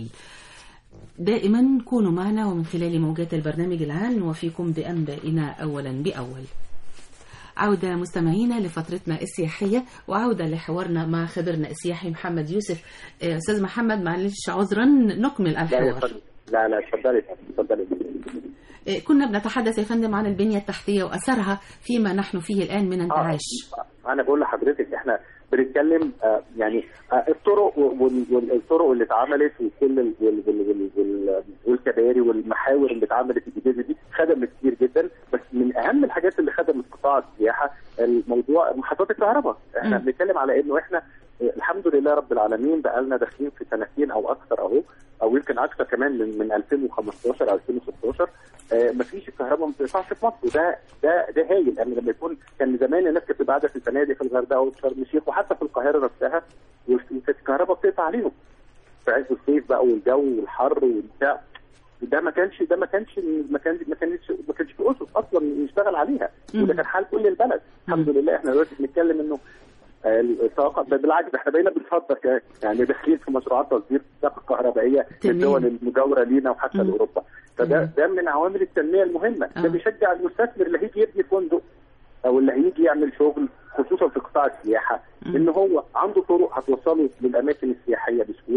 دائما كونوا معنا ومن خلال موجات البرنامج العام نوفيكم بأنبائنا أولا بأول عودة مستمعينا لفترتنا السياحية وعودة لحوارنا مع خبرنا السياحي محمد يوسف آه، أستاذ محمد معلش عذرا نكمل
لا يا
الحوار
فندم. لا لا اتفضلي اتفضلي
آه، كنا بنتحدث يا فندم عن البنية التحتية وأثرها فيما نحن فيه الآن من انتعاش
آه، انا بقول لحضرتك احنا بنتكلم آه، يعني آه، الطرق وال- والطرق اللي اتعملت وكل ال- وال- وال- وال- وال- والكباري والمحاور اللي اتعملت الجديده دي خدمت كتير جدا بس من اهم الحاجات اللي خدمت قطاع السياحه الموضوع محطات الكهرباء احنا
مم.
بنتكلم على انه احنا آه، الحمد لله رب العالمين بقى لنا داخلين في سنتين او اكثر اهو او يمكن اكثر كمان من من 2015 او 2016 آه، مفيش الكهرباء ما بتقطعش في مصر وده ده ده هايل لان لما يكون كان زمان الناس كانت بتبقى قاعده في الفنادق في الغردقه وفي شرم الشيخ وحتى في القاهره نفسها وكانت الكهرباء بتقطع عليهم في عز الصيف بقى والجو والحر والبتاع ده ما كانش ده ما كانش ما كانش ما كانش ما كانش في اسس اصلا يشتغل عليها
مم.
وده كان حال كل البلد الحمد لله احنا دلوقتي بنتكلم انه آه، الطاقه ده بالعكس احنا بقينا بنصدر كمان. يعني داخلين في مشروعات تصدير الطاقه الكهربائيه
تمام.
للدول المجاوره لينا وحتى
مم.
لاوروبا فده
تمام.
ده من عوامل التنميه المهمه
آه.
ده بيشجع المستثمر اللي هيجي يبني فندق او اللي هيجي يعمل شغل خصوصا في قطاع السياحه
مم.
ان هو عنده طرق هتوصله للاماكن السياحيه بسهوله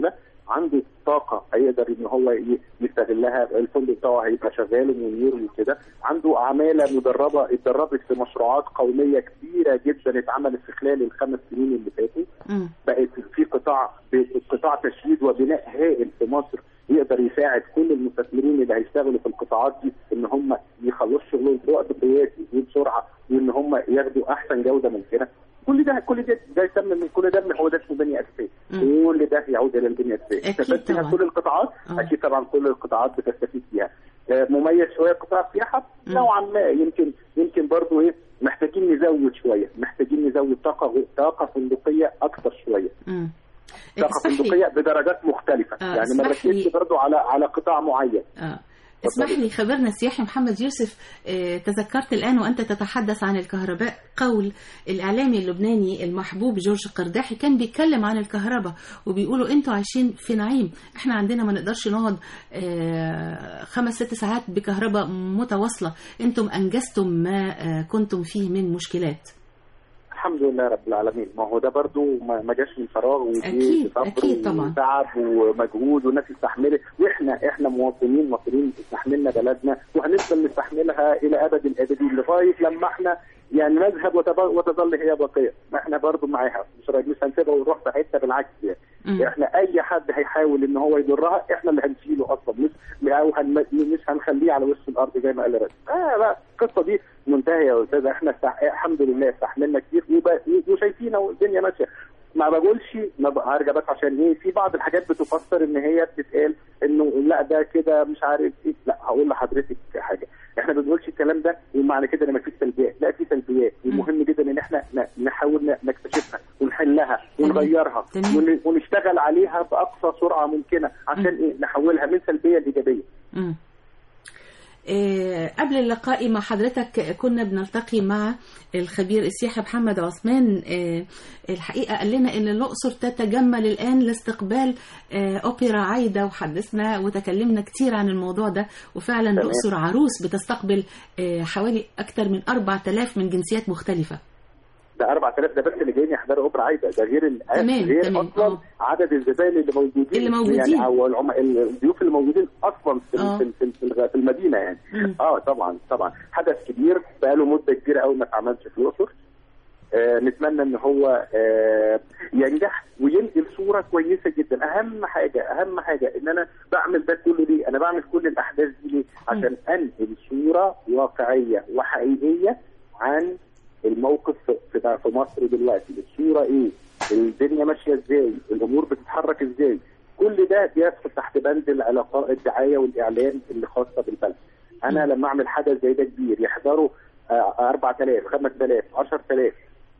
عنده طاقه هيقدر ان هو ي- يستغلها الفندق بتاعه هيبقى شغال ومنير وكده عنده عماله مدربه اتدربت في مشروعات قوميه كبيره جدا اتعملت في خلال الخمس سنين اللي فاتوا
مم.
بقت في قطاع قطاع تشييد وبناء هائل في مصر يقدر يساعد كل المستثمرين اللي هيشتغلوا في القطاعات دي ان هم يخلصوا شغلهم في وقت قياسي وبسرعه وان هم ياخدوا احسن جوده ممكنه كل ده كل ده ده يسمى من كل ده هو ده اسمه بنيه اساسيه
مم.
كل ده يعود الى البنيه الاساسيه
أكيد
استفدت منها
طبعاً.
كل القطاعات
آه.
اكيد طبعا كل القطاعات بتستفيد فيها آه، مميز شويه قطاع السياحه
مم.
نوعا ما يمكن يمكن برضه ايه محتاجين نزود شويه محتاجين نزود طاقه طاقه فندقيه اكثر شويه
مم.
طاقه
اسمح لي
فندقيه بدرجات مختلفه
آه،
يعني ما
اسمح لي.
ركزش برضه على على قطاع معين
آه. اسمح لي خبرنا السياحي محمد يوسف آه، تذكرت الآن وأنت تتحدث عن الكهرباء قول الإعلامي اللبناني المحبوب جورج قرداحي كان بيتكلم عن الكهرباء وبيقولوا أنتوا عايشين في نعيم إحنا عندنا ما نقدرش نقعد آه، خمس ست ساعات بكهرباء متواصلة أنتم أنجزتم ما آه، كنتم فيه من مشكلات
الحمد لله رب العالمين ما هو ده برضو ما ما جاش من فراغ ودي
أكيد،
صبر
أكيد طبعا.
وتعب ومجهود والناس استحملت واحنا احنا مواطنين مصريين استحملنا بلدنا وهنفضل نستحملها الى ابد الابدين لغايه لما احنا يعني نذهب وتب- وتظل هي باقيه ما احنا برضو معاها مش مش هنسيبها ونروح في حته بالعكس يعني
مم.
احنا اي حد هيحاول ان هو يضرها احنا اللي هنشيله اصلا مش او هن... مش هنخليه على وش الارض زي ما قال الرئيس اه لا القصه دي منتهيه يا استاذ احنا استح... الحمد لله استحملنا كتير وب... وشايفين أهو الدنيا ماشيه ما بقولش ما ب- هرجع بس عشان ايه في بعض الحاجات بتفسر ان هي بتتقال انه لا ده كده مش عارف ايه لا هقول لحضرتك حاجه احنا ما بنقولش الكلام ده ومعنى كده ان مفيش سلبيات لا في سلبيات ومهم جدا ان احنا ن- نحاول ن- نكتشفها ونحلها
تمام.
ونغيرها
تمام.
ون- ونشتغل عليها باقصى سرعه ممكنه عشان ايه نحولها من سلبيه لايجابيه
مم. آه، قبل اللقاء مع حضرتك كنا بنلتقي مع الخبير السياحي محمد عثمان آه، الحقيقة قال لنا ان الأقصر تتجمل الآن لاستقبال آه، أوبرا عايدة وحدثنا وتكلمنا كتير عن الموضوع ده وفعلا
تمام.
الأقصر عروس بتستقبل آه، حوالي أكثر من 4000 من جنسيات مختلفة
ده 4000 ده بس اللي جايين يحضروا اوبرا عايده ده غير ال-
تمام،
غير
تمام،
اصلا
آه.
عدد الزبائن اللي موجودين
اللي موجودين.
يعني او العم... الضيوف اللي موجودين اصلا في
آه.
في, في, في, الغ- في المدينه يعني
مم.
اه طبعا طبعا حدث كبير بقاله مده كبيره قوي ما اتعملش في الاقصر آه نتمنى ان هو آه ينجح وينقل صوره كويسه جدا اهم حاجه اهم حاجه ان انا بعمل ده كله ليه انا بعمل كل الاحداث دي ليه عشان انقل صوره واقعيه وحقيقيه عن الموقف في- في في مصر دلوقتي الصوره ايه الدنيا ماشيه ازاي الامور بتتحرك ازاي كل ده بيدخل تحت بند العلاقات الدعايه والاعلام اللي خاصه بالبلد انا لما اعمل حدث زي ده كبير يحضروا آه، 4000 5000 10000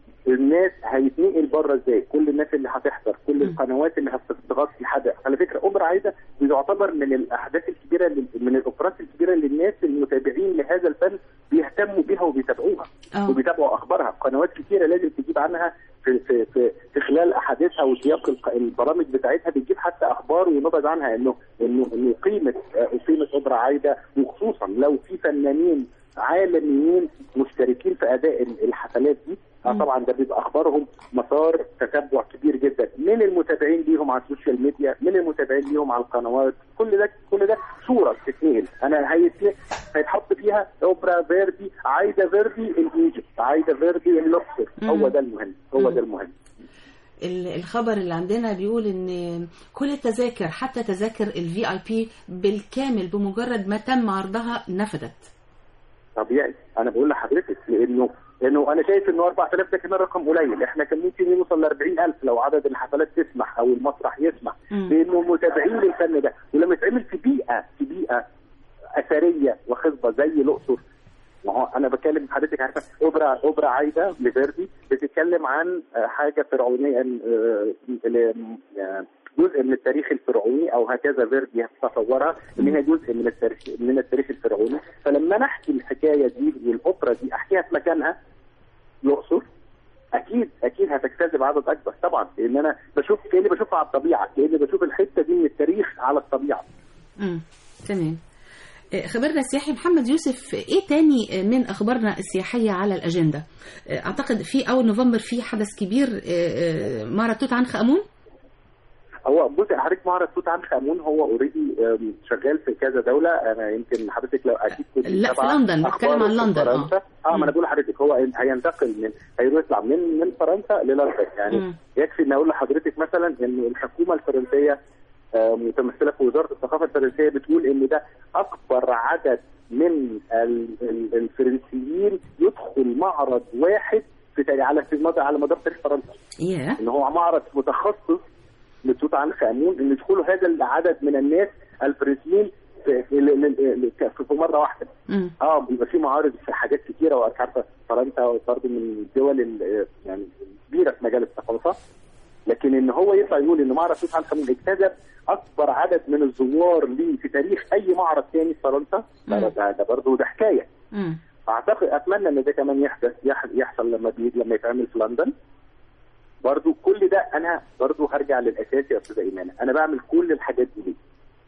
الناس هيتنقل بره ازاي كل الناس اللي هتحضر كل القنوات اللي هتغطي الحدث على فكره اوبرا عايده بتعتبر من الاحداث الكبيره اللي من الاوبرات الكبيره اللي الناس المتابعين لهذا الفن بيهتموا بيها وبيتابعوها
آه.
وبيتابعوا اخبارها قنوات كتيره لازم تجيب عنها في في في, في خلال احاديثها وسياق الق- البرامج بتاعتها بتجيب حتى اخبار ونبذ عنها انه انه انه قيمه آه، قيمه اوبرا عايده وخصوصا لو في فنانين عالميين مشتركين في اداء ال- الحفلات دي آه طبعا ده بيبقى اخبارهم مسار تتبع كبير جدا من المتابعين ليهم على السوشيال ميديا من المتابعين ليهم على القنوات كل ده كل ده صوره بتتنقل انا هيت- هيتحط فيها اوبرا فيردي عايده فيردي الايجيبت عايده فيردي الاقصر هو
مم.
ده المهم هو ده المهم
ال- الخبر اللي عندنا بيقول ان كل التذاكر حتى تذاكر الفي اي بي بالكامل بمجرد ما تم عرضها نفدت
طبيعي انا بقول لحضرتك لانه لانه انا شايف انه 4000 ده كمان رقم قليل احنا كان ممكن نوصل ل 40000 لو عدد الحفلات تسمح او المسرح يسمح
مم.
لانه متابعين للفن ده ولما يتعمل في بيئه في بيئه اثريه وخصبه زي الاقصر ما هو انا بتكلم حضرتك عارفه اوبرا اوبرا عايده لفيردي بتتكلم عن آه، حاجه فرعونيه آه، ل- آه، جزء من التاريخ الفرعوني او هكذا فيردي تصورها ان هي جزء من التاريخ من التاريخ الفرعوني فلما انا احكي الحكايه دي والاوبرا دي احكيها في مكانها الاقصر اكيد اكيد هتجتذب عدد اكبر طبعا لان انا بشوف كاني بشوفها على الطبيعه كاني بشوف الحته دي من التاريخ على الطبيعه
امم تمام آه، خبرنا السياحي محمد يوسف ايه تاني آه، من اخبارنا السياحيه على الاجنده آه، اعتقد في اول نوفمبر في حدث كبير آه، آه، معرض توت عنخ امون
هو بص حضرتك معرض توت عنخ امون هو اوريدي شغال في كذا دوله انا يمكن حضرتك لو اكيد كنت
لا، في
متابعة
لندن،
أخباره
بتكلم عن
في
لندن، آه.
فرنسا. اه ما انا بقول لحضرتك هو هينتقل من هيطلع من من فرنسا للندن يعني
مم.
يكفي ان اقول لحضرتك مثلا ان الحكومه الفرنسيه آه، متمثله في وزاره الثقافه الفرنسيه بتقول ان ده اكبر عدد من ال- ال- الفرنسيين يدخل معرض واحد في تاريخ على في مدى على مدار تاريخ فرنسا
ياه
ان هو معرض متخصص لتوت عنخ امون ان يدخلوا هذا العدد من الناس الفرنسيين في, في, في, في, في مره واحده
مم.
اه بيبقى في معارض في حاجات كتيره وانت عارفه فرنسا برضه من الدول ال- يعني كبيره في مجال الثقافه لكن ان هو يطلع يقول ان معرض توت عنخ امون اجتذب اكبر عدد من الزوار ليه في تاريخ اي معرض تاني في فرنسا ده, ده, ده برضه ده حكايه
مم.
اعتقد اتمنى ان ده كمان يحدث يح- يحصل لما بي لما يتعمل في لندن برضو كل ده انا برضو هرجع للاساس يا استاذه ايمان انا بعمل كل الحاجات دي ليه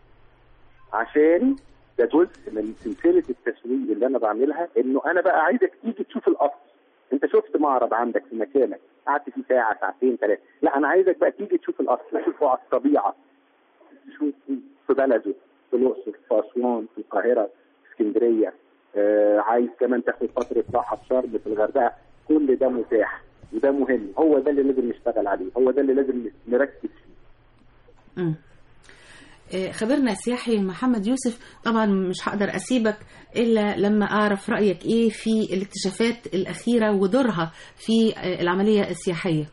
عشان ده جزء من سلسله التسويق اللي انا بعملها انه انا بقى عايزك تيجي تشوف الاصل انت شفت معرض عندك في مكانك قعدت فيه ساعه ساعتين ثلاثه لا انا عايزك بقى تيجي تشوف الاصل تشوفه على الطبيعه تشوف في بلده في الاقصر في اسوان في القاهره في اسكندريه آه عايز كمان تاخد فتره راحه في شرم في الغردقه كل ده متاح وده مهم هو ده اللي لازم نشتغل عليه هو ده اللي لازم نركز فيه
مم. آه، خبرنا السياحي محمد يوسف طبعا مش هقدر اسيبك الا لما اعرف رايك ايه في الاكتشافات الاخيره ودورها في آه، العمليه السياحيه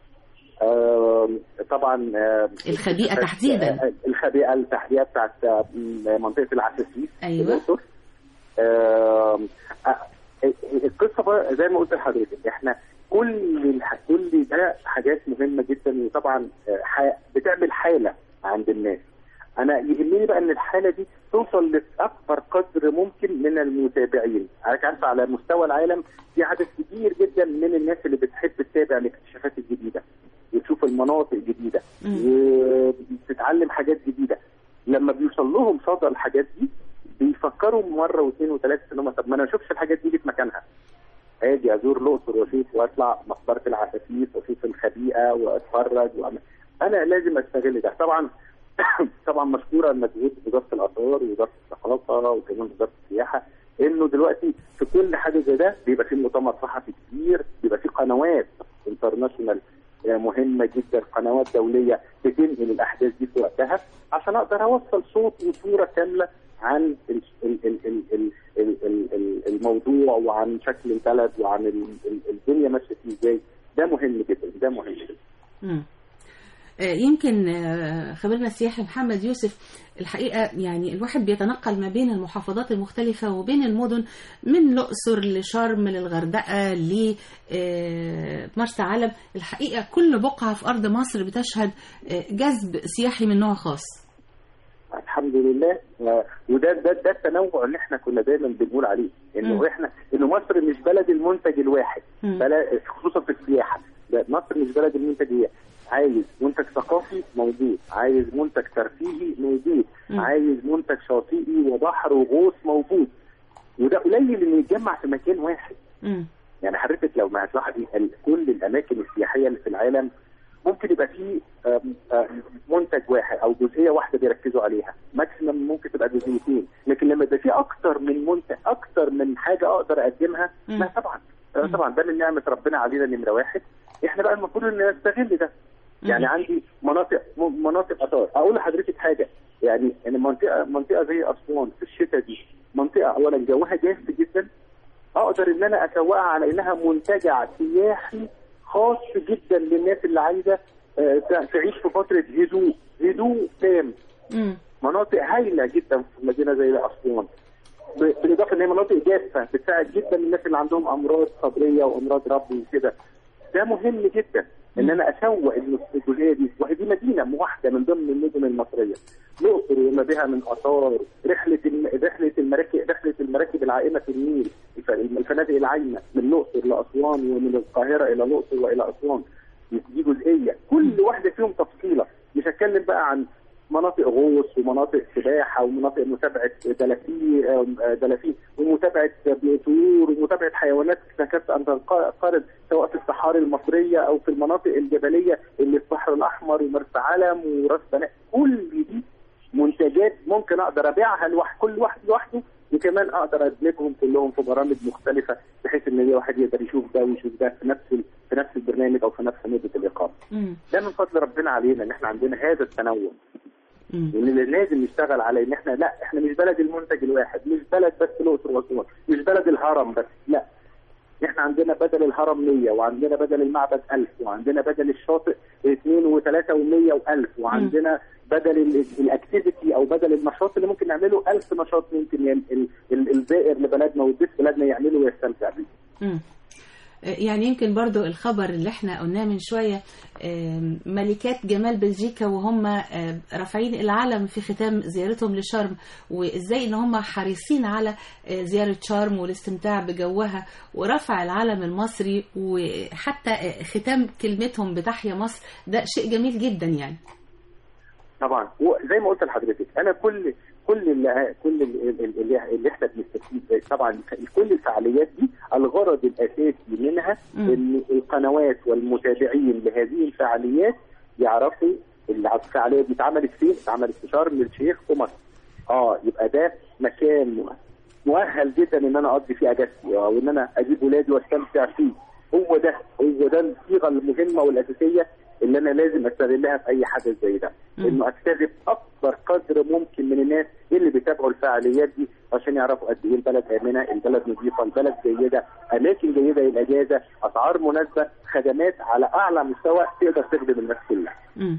آه طبعا آه
الخبيئة تحديداً.
آه، الخبيئه التحديديه بتاعت آه، منطقه العساسيس
أيوة.
في الأقصر. آه آه، القصه بقى زي ما قلت لحضرتك احنا كل الح... كل ده حاجات مهمه جدا وطبعا آه، ح... بتعمل حاله عند الناس انا يهمني بقى ان الحاله دي توصل لاكبر قدر ممكن من المتابعين حضرتك عارفه على مستوى العالم في عدد كبير جدا من الناس اللي بتحب تتابع الاكتشافات الجديده وتشوف المناطق الجديده وبتتعلم حاجات جديده لما بيوصل لهم صدى الحاجات دي بيفكروا مره واثنين وثلاثه ان هم طب ما انا اشوفش الحاجات دي في مكانها اجي ازور الاقصر واشوف واطلع مقبره العساسيس واشوف الخبيئه واتفرج وأعمل. انا لازم استغل ده طبعا طبعا مشكوره مجهود وزاره الاثار ووزاره الثقافه وكمان وزاره السياحه انه دلوقتي في كل حاجه زي ده بيبقى في مؤتمر صحفي كبير بيبقى في قنوات انترناشونال مهمه جدا قنوات دوليه بتنقل الاحداث دي في وقتها عشان اقدر اوصل صوت وصوره كامله عن ال- ال- ال- ال- ال- ال- ال- ال- الموضوع وعن شكل البلد وعن ال- ال- الدنيا ماشيه فيه ازاي ده مهم جدا ده مهم جدا
مم. آه، يمكن آه، خبرنا السياحي محمد يوسف الحقيقة يعني الواحد بيتنقل ما بين المحافظات المختلفة وبين المدن من الأقصر لشرم للغردقة لمرسى علم الحقيقة كل بقعة في أرض مصر بتشهد آه، جذب سياحي من نوع خاص
الحمد لله آه، وده ده ده التنوع اللي احنا كنا دايما بنقول عليه انه
مم.
احنا انه مصر مش بلد المنتج الواحد
مم.
بلد خصوصا في السياحه ده مصر مش بلد المنتج الواحد عايز منتج ثقافي موجود عايز منتج ترفيهي موجود
مم.
عايز منتج شاطئي وبحر وغوص موجود وده قليل انه يتجمع في مكان واحد
مم.
يعني حضرتك لو ما هتلاحظي ال- كل الاماكن السياحيه اللي في العالم ممكن يبقى فيه آم، آم، منتج واحد او جزئيه واحده بيركزوا عليها ماكسيمم ممكن تبقى جزئيتين لكن لما يبقى فيه اكتر من منتج اكتر من حاجه اقدر اقدمها
مم.
لا طبعا آه، طبعا ده من نعمه ربنا علينا نمره واحد احنا بقى المفروض ان نستغل ده يعني عندي مناطق م- مناطق اثار اقول لحضرتك حاجه يعني ان منطقه منطقه زي اسوان في الشتاء دي منطقه اولا جوها جاف جدا اقدر ان انا اسوقها على انها منتجع سياحي خاص جدا للناس اللي عايزه آه، تع- تعيش في فتره هدوء هدوء تام
مم.
مناطق هايله جدا في مدينه زي اسوان ب- بالاضافه ان هي مناطق جافه بتساعد جدا الناس اللي عندهم امراض صدريه وامراض ربو وكده ده مهم جدا ان انا اسوق الجزئيه دي وهي دي مدينه واحده من ضمن المدن المصريه الاقصر وما بها من اثار رحله الم... رحله المراكب رحله المراكب العائمه في النيل الف- الفنادق العايمه من الاقصر لاسوان ومن القاهره الى الاقصر والى اسوان دي جزئيه كل واحده فيهم تفصيله مش هتكلم بقى عن مناطق غوص ومناطق سباحه ومناطق متابعه دلافين آه، دلافين ومتابعه طيور ومتابعه حيوانات تكاد ان تنقرض سواء في الصحاري المصريه او في المناطق الجبليه اللي في البحر الاحمر ومرسى علم وراس بناء كل دي منتجات ممكن اقدر ابيعها لوحد كل واحد لوحده وكمان اقدر ادمجهم كلهم في برامج مختلفه بحيث ان الواحد يقدر يشوف ده ويشوف ده في نفس ال- في نفس البرنامج او في نفس مده الاقامه.
مم.
ده من فضل ربنا علينا ان احنا عندنا هذا التنوع
مم.
وان اللي لازم نشتغل على ان احنا لا احنا مش بلد المنتج الواحد مش بلد بس الاقصر واسوان مش بلد الهرم بس لا احنا عندنا بدل الهرم 100 وعندنا بدل المعبد 1000 وعندنا بدل الشاطئ 2 و3 و100 و1000 وعندنا بدل ال- الاكتيفيتي او بدل النشاط اللي ممكن نعمله 1000 نشاط ممكن ين- ال- ال- الزائر لبلدنا والضيف بلدنا يعمله ويستمتع بيه.
مم. يعني يمكن برضو الخبر اللي احنا قلناه من شوية آم، ملكات جمال بلجيكا وهم آم، رافعين العلم في ختام زيارتهم لشرم وازاي ان هم حريصين على آه، زيارة شرم والاستمتاع بجوها ورفع العلم المصري وحتى آه، ختام كلمتهم بتحيا مصر ده شيء جميل جدا يعني
طبعا هو زي ما قلت لحضرتك انا كل كل اللي كل اللي, اللي, اللي احنا بنستفيد طبعا كل الفعاليات دي الغرض الاساسي منها
مم.
ان القنوات والمتابعين لهذه الفعاليات يعرفوا اللي الفعاليه دي اتعملت فين؟ اتعملت في شرم الشيخ في مصر. اه يبقى ده مكان مؤهل- مؤهل جدا ان انا اقضي فيه اجازتي او ان انا اجيب ولادي واستمتع فيه. هو ده هو ده الصيغه المهمه والاساسيه اللي انا لازم استغلها في اي حدث زي ده.
مم.
انه استغل اكبر قدر ممكن من الناس اللي بيتابعوا الفعاليات دي عشان يعرفوا قد ايه البلد امنه، البلد نظيفه، البلد جيده، اماكن جيده للاجازه، اسعار مناسبه، خدمات على اعلى مستوى تقدر تخدم الناس كلها.
مم.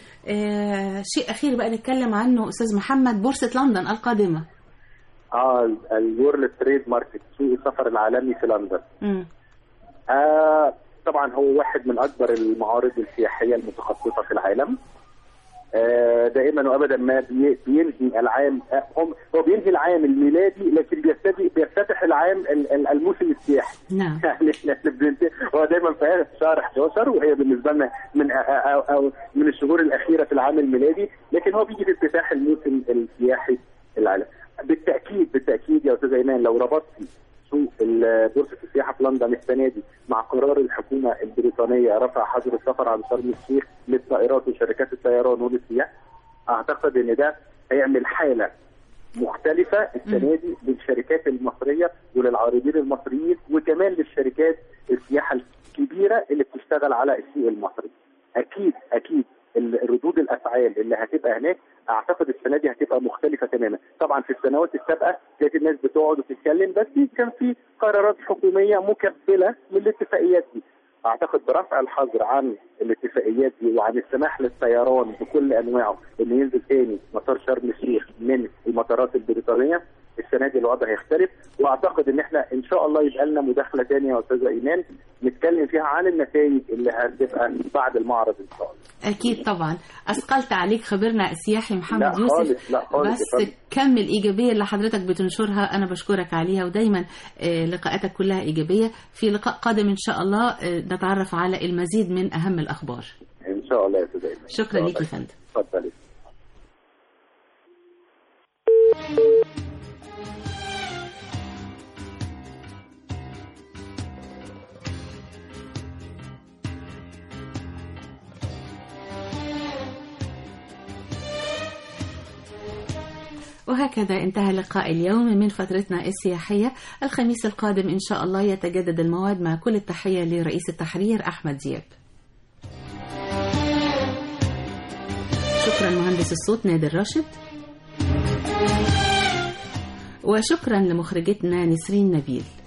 آه شيء أخير بقى نتكلم عنه أستاذ محمد بورصة لندن القادمة
اه الورلد تريد ماركت سوق السفر العالمي في لندن.
مم.
آه طبعا هو واحد من اكبر المعارض السياحيه المتخصصه في العالم. آه دائما وابدا ما بي- بينهي العام آه هم هو بينهي العام الميلادي لكن بيفتتح بيفتتح العام ال- ال- الموسم السياحي.
نعم
يعني احنا بننتهي هو دايما في شهر 11 وهي بالنسبه لنا من أو أو من الشهور الاخيره في العام الميلادي لكن هو بيجي في افتتاح الموسم السياحي العالمي بالتاكيد بالتاكيد يا استاذ ايمان لو ربطتي سوق ال- بورصه السياحه في لندن السنه دي مع قرار الحكومه البريطانيه رفع حظر السفر عن شرم الشيخ للطائرات وشركات الطيران وللسياح اعتقد ان ده هيعمل حاله مختلفة السنة دي للشركات المصرية وللعارضين المصريين وكمان للشركات السياحة الكبيرة اللي بتشتغل على السوق المصري. أكيد أكيد ال- ردود الأفعال اللي هتبقى هناك أعتقد السنة دي هتبقى مختلفة تماما. طبعا في السنوات السابقة كانت الناس بتقعد وتتكلم بس كان في قرارات حكومية مكبلة للاتفاقيات دي. اعتقد برفع الحظر عن الاتفاقيات دي وعن السماح للطيران بكل انواعه انه ينزل تاني مطار شرم الشيخ من المطارات البريطانيه السنه دي الوضع هيختلف واعتقد ان احنا ان شاء الله يبقى لنا مداخله تانية يا استاذه ايمان نتكلم فيها عن النتائج اللي هتبقى بعد المعرض ان شاء الله.
أكيد طبعا أثقلت عليك خبرنا السياحي محمد
لا
يوسف
خالص، لا خالص يا
بس
فندم.
كم الإيجابية اللي حضرتك بتنشرها أنا بشكرك عليها ودايما آه، لقاءاتك كلها إيجابية في لقاء قادم إن شاء الله آه، نتعرف على المزيد من أهم الأخبار
ان شاء الله يا استاذه ايمان.
شكرا
إن شاء
ليك يا
الله.
فندم
اتفضلي.
وهكذا انتهى لقاء اليوم من فترتنا السياحية الخميس القادم إن شاء الله يتجدد المواد مع كل التحية لرئيس التحرير أحمد دياب شكرا مهندس الصوت نادر راشد وشكرا لمخرجتنا نسرين نبيل